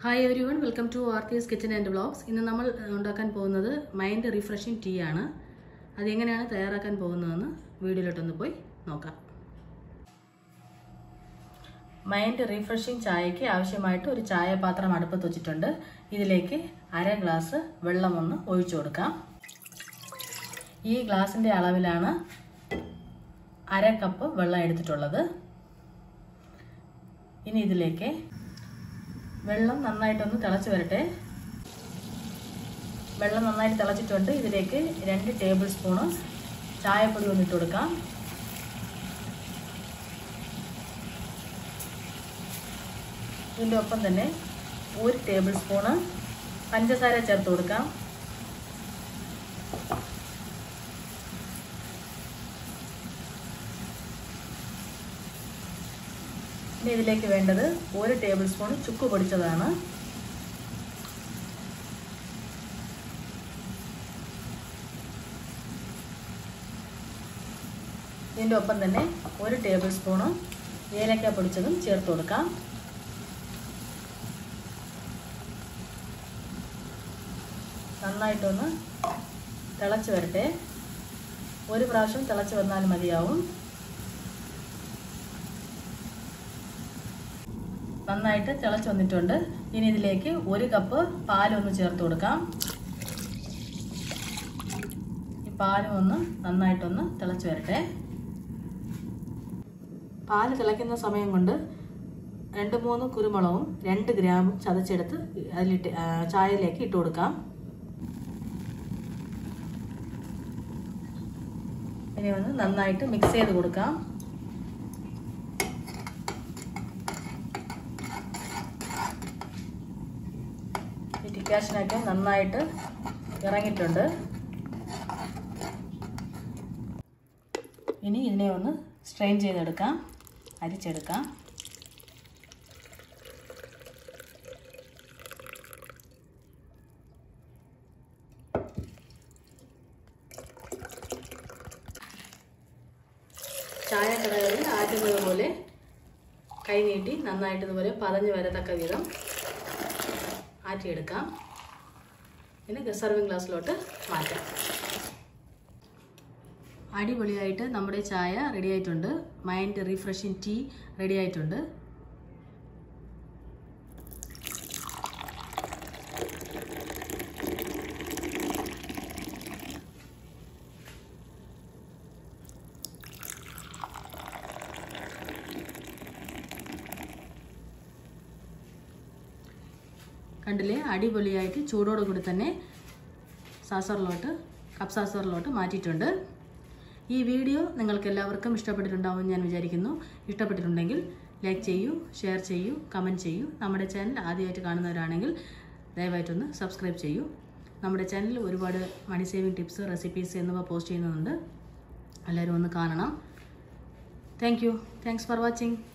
hi everyone welcome to Aarthi's kitchen and vlogs ഇന്ന് നമ്മൾ ഏഹ്, ഉണ്ടാക്കാൻ പോകുന്നത് മൈൻഡ് റിഫ്രഷിംഗ് ടീ ആണ് അതെങ്ങനെയാണ് തയ്യാറാക്കാൻ പോകുന്നതെന്ന് വീഡിയോയിലോട്ടൊന്ന് പോയി നോക്കാം മൈൻഡ് റിഫ്രഷിംഗ് ചായക്ക് ആവശ്യമായിട്ട് ഒരു ചായപാത്രം അടുപ്പത്ത് വെച്ചിട്ടുണ്ട് ഇതിലേക്ക് അര ഗ്ലാസ് വെള്ളം ഒന്ന് ഒഴിച്ചു കൊടുക്കാം ഈ ഗ്ലാസിൻ്റെ അളവിലാണ് അര കപ്പ് വെള്ളം എടുത്തിട്ടുള്ളത് ഇനി ഇതിലേക്ക് വെള്ളം നന്നായിട്ടൊന്ന് തിളച്ച് വരട്ടെ വെള്ളം നന്നായിട്ട് തിളച്ചിട്ടുണ്ട് ഇതിലേക്ക് രണ്ട് ടേബിൾ സ്പൂണ് ചായപ്പൊടി ഒന്ന് ഇട്ട് കൊടുക്കാം ഇതിൻ്റെ ഒപ്പം തന്നെ ഒരു ടേബിൾ സ്പൂണ് പഞ്ചസാര ചേർത്ത് കൊടുക്കാം ഇനി ഇതിലേക്ക് വേണ്ടത് ഒരു ടേബിൾ സ്പൂൺ ചുക്ക് പൊടിച്ചതാണ് ഇതിൻ്റെ ഒപ്പം തന്നെ ഒരു ടേബിൾ സ്പൂണ് ഏലക്ക പൊടിച്ചതും ചേർത്ത് കൊടുക്കാം നന്നായിട്ടൊന്ന് തിളച്ച് വരട്ടെ ഒരു പ്രാവശ്യം തിളച്ച് വന്നാൽ മതിയാവും നന്നായിട്ട് തിളച്ച് വന്നിട്ടുണ്ട് ഇനി ഇതിലേക്ക് ഒരു കപ്പ് പാലൊന്ന് ചേർത്ത് കൊടുക്കാം ഈ പാലും ഒന്ന് നന്നായിട്ടൊന്ന് തിളച്ച് വരട്ടെ പാല് തിളയ്ക്കുന്ന സമയം കൊണ്ട് രണ്ട് മൂന്ന് കുരുമുളകും രണ്ട് ഗ്രാമും ചതച്ചെടുത്ത് അതിലിട്ട് ആ, ചായയിലേക്ക് ഇട്ട് കൊടുക്കാം ഇനി ഒന്ന് നന്നായിട്ട് മിക്സ് ചെയ്ത് കൊടുക്കാം ഈ ടിക്കാഷനൊക്കെ നന്നായിട്ട് ഇറങ്ങിയിട്ടുണ്ട് ഇനി ഇതിനെ ഒന്ന് സ്ട്രെയിൻ ചെയ്തെടുക്കാം അരിച്ചെടുക്കാം ചായക്കടകളിൽ ആറ്റുന്നത് പോലെ കൈ നീട്ടി നന്നായിട്ട് ഇതുപോലെ പതഞ്ഞ് വരത്തക്ക വിധം ആറ്റിയെടുക്കാം പിന്നെ സെർവിങ് ഗ്ലാസ്സിലോട്ട് മാറ്റാം അടിപൊളിയായിട്ട് നമ്മുടെ ചായ റെഡി ആയിട്ടുണ്ട് മൈൻഡ് റിഫ്രഷിങ് ടീ റെഡി ആയിട്ടുണ്ട് കണ്ടില്ലേ അടിപൊളിയായിട്ട് ചൂടോട് കൂടി തന്നെ സാസറിലോട്ട് കപ്പ് സാസറിലോട്ട് മാറ്റിയിട്ടുണ്ട് ഈ വീഡിയോ നിങ്ങൾക്ക് എല്ലാവർക്കും ഇഷ്ടപ്പെട്ടിട്ടുണ്ടാവും ഞാൻ വിചാരിക്കുന്നു ഇഷ്ടപ്പെട്ടിട്ടുണ്ടെങ്കിൽ ലൈക്ക് ചെയ്യൂ ഷെയർ ചെയ്യൂ കമൻറ്റ് ചെയ്യൂ നമ്മുടെ ചാനൽ ആദ്യമായിട്ട് കാണുന്നവരാണെങ്കിൽ ദയവായിട്ടൊന്ന് സബ്സ്ക്രൈബ് ചെയ്യൂ നമ്മുടെ ചാനലിൽ ഒരുപാട് മണി സേവിങ് ടിപ്സ് റെസിപ്പീസ് എന്നിവ പോസ്റ്റ് ചെയ്യുന്നുണ്ട് എല്ലാവരും ഒന്ന് കാണണം thank you thanks for watching